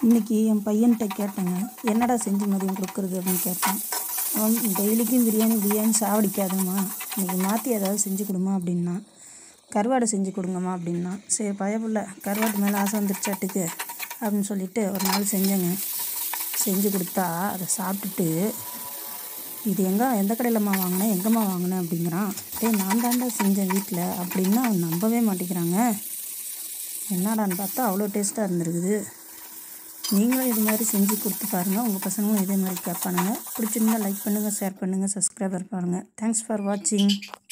இன்றைக்கி என் பையன்கிட்ட கேட்டேங்க என்னடா செஞ்சு மதியம் கொடுக்குறது அப்படின்னு கேட்டேன் அவன் டெய்லிக்கும் பிரியாணி பிரியாணி சாவடிக்காதம்மா இன்றைக்கி மாற்றி ஏதாவது செஞ்சு கொடுமா அப்படின்னா கருவாடு செஞ்சு கொடுங்கம்மா அப்படின்னா சரி பயப்புள்ள கருவாட்டு மேலே ஆசை வந்துருச்சாட்டுக்கு அப்படின்னு சொல்லிட்டு ஒரு நாள் செஞ்சேங்க செஞ்சு கொடுத்தா அதை சாப்பிட்டுட்டு இது எங்கே எந்த கடையிலம்மா வாங்கினேன் எங்கேம்மா வாங்கினேன் அப்படிங்கிறான் டேய் நான் தாண்டா செஞ்சேன் வீட்டில் அப்படின்னா அவன் நம்பவே மாட்டேங்கிறாங்க என்னடான்னு பார்த்தா அவ்வளோ டேஸ்ட்டாக இருந்திருக்குது நீங்களும் இது மாதிரி செஞ்சு கொடுத்து பாருங்கள் உங்கள் பசங்களும் இதே மாதிரி கேட்பானுங்க பிடிச்சிருந்தா லைக் பண்ணுங்கள் ஷேர் பண்ணுங்கள் சப்ஸ்கிரைபர் பாருங்கள் தேங்க்ஸ் ஃபார் வாட்சிங்